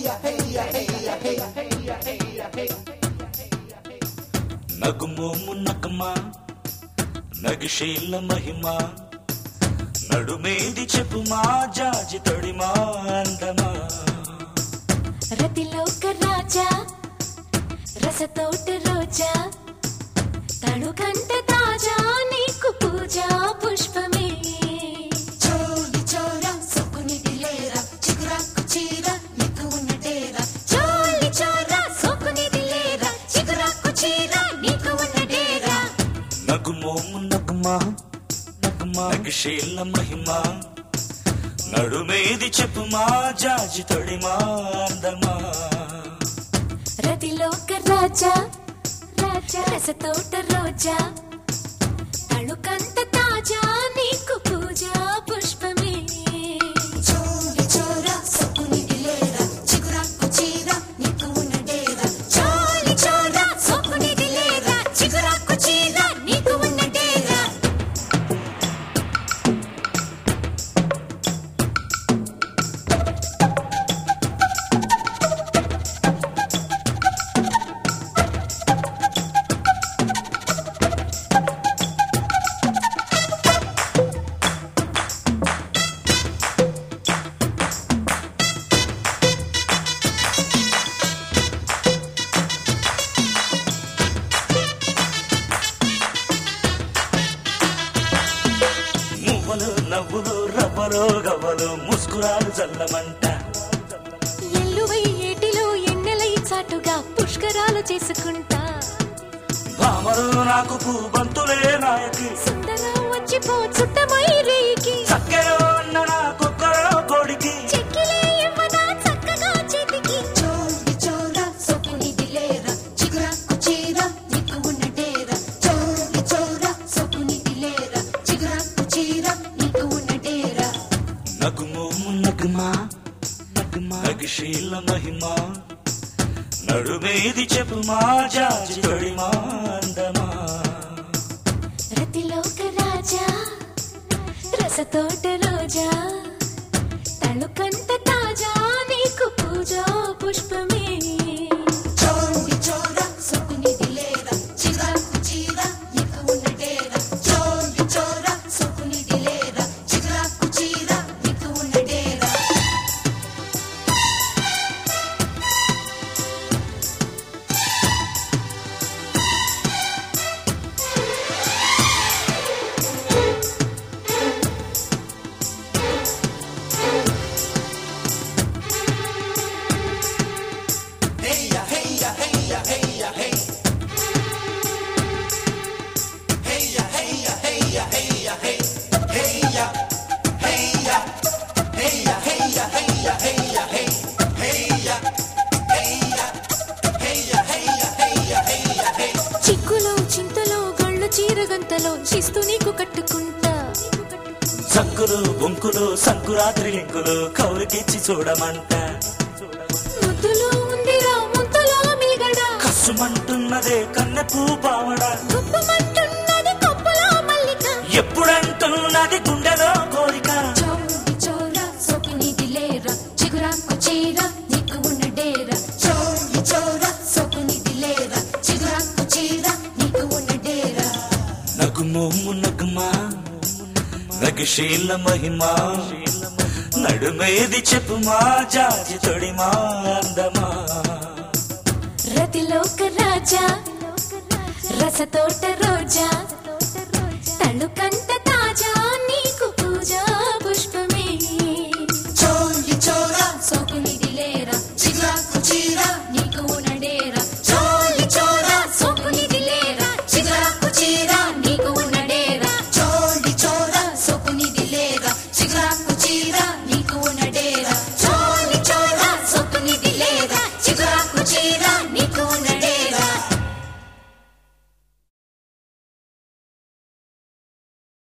నగుమోము నగమా నగిశీల మహిమ నడుమేది చెప్పుమా జాజి తొడిమా అందమా రతిలోక రాజా రసతోట రోజా తడుకంట తాజా నీకు పూజా పుష్పమే చోలి చోరా సొక్కునిది లేరా చిగురాకు చీర నీకు ఉన్న డేరా చోలి చోరా సోకునిది లేరా చిగురాకు చీర నీకు ఉన్న డేరా నగుమోము నగమా నగమా నగిశీల మహిమ నడుమేది చెప్పుమా జాజి తొడిమా అందమా రతిలోక రాజా రాజా రసతోట రోజా తడుకంత తాజా నీకు పూజా పుష్పమే చోలి చోరా సొక్కునిది లేరా చిగురాకు చీర నీకు ఉన్న డేరా చోలి చోరా సోకునిది లేరా చిగురాకు చీర నీకు ఉన్న డేరా మువ్వలు నవ్వులు రవ్వలు గవ్వలు ముస్కురాలు చల్లమంట ఎల్లువై ఏటిలో ఎన్నెలై చాటుగా పుష్కరాలు చేసుకుంటా భామరు నాకు బంతులే నాయకి సుందరం వచ్చిపో చుట్టమై రేయికి చక్కెరో అన్న నా కుక్కరో కొడికి చెక్కిలే ఇవ్వదా చక్కగా చేతికి చోలి చోరా సొక్కునిది లేరా చిగురాకు చీర నీకు ఉన్న డేరా చోలి చోరా సొక్కునిది లేరా చిగురాకు చీర నీకు ఉన్న డేరా నగుమోము నగమా నగమా నగిశీల మహిమ నడుమేది చెప్పుమా జాజి తొడిమా అందమా రతిలోక రాజా రసతోట రోజా తళుకంత తాజా నీకు పూజా పుష్పమే చోలి చోరా సొక్కునిది లేరా చిగురాకు చీర నీకు ఉన్న డేరా చోలి చోరా సొక్కునిది లేరా చిగురాకు చీర నీకు ఉన్న డేరా చిక్కులో చింతలో గళ్ళు చీరగంతలో శిస్తు నీకు కట్టుకుంటా సంకులు బొంకులు సంకురాత్రి లింకులు కౌలికిచ్చి చూడమంట ముద్దులో ఉందిరా ముంతలో మీగడా కసుమంటున్నదే కన్నెపూ పావడ గుప్పమంటున్నది కొప్పులో మల్లిక ఎప్పుడంటున్నది గుండెలో కోరిక చోలి చోరా సొక్కునిది లేరా చిగురాకు చీర నీకు ఉన్న డేరా చోలి చోరా సొక్కునిది లేరా చిగురాకు చీర నీకు ఉన్న డేరా నగుమోము నగమా నగిశీల మహిమ నడుమేది చెప్పుమా జాజి తొడిమా అందమా రతిలోక రాజా రసతోట రోజా తళుకంత తాజా నీకు పూజా పుష్పమే చోలి చోరా సొక్కునిది లేరా చిగురాకు చీర నీకు ఉన్న డేరా చోలి చోరా సొక్కునిది లేరా చిగురాకు చీర నీకు ఉన్న డేరా చోలి చోరా సొక్కునిది లేరా చిగురాకు